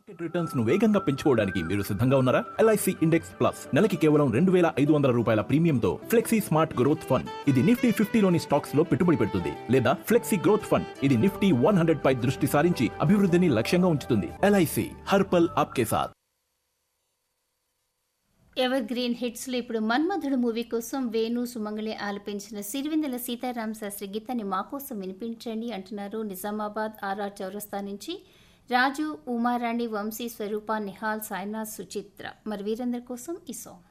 market returns ను వేగంగా పెంచుకోవడానికి మీరు సిద్ధంగా ఉన్నారా ఎల్ఐసి ఇండెక్స్ ప్లస్ నెలకి కేవలం రెండు వేల ఐదు వందల రూపాయల ప్రీమియంతో ఫ్లెక్సీ స్మార్ట్ గ్రోత్ ఫండ్ ఇది నిఫ్టీ ఫిఫ్టీలోని స్టాక్స్ లో పెట్టుబడి పెడుతుంది లేదా ఫ్లెక్సీ గ్రోత్ ఫండ్ ఇది నిఫ్టీ వన్ హండ్రెడ్ పై దృష్టి సారించి అభివృద్ధిని లక్ష్యంగా ఉంచుతుంది ఎల్ఐసి హర్పల్ ఆప్కే సాథ్ ఎవర్ గ్రీన్ హిట్స్లో ఇప్పుడు మన్మధుడు మూవీ కోసం వేణు సుమంగళి ఆలపించిన సిరివెందల సీతారాం శాస్త్రి గీతాన్ని మా కోసం వినిపించండి అంటున్నారు నిజామాబాద్ ఆర్ఆర్ చౌరస్తా నుంచి రాజు ఉమారాణి వంశీ స్వరూప నిహాల్ సాయినాథ్ సుచిత్ర మరి వీరందరి కోసం ఈ సాంగ్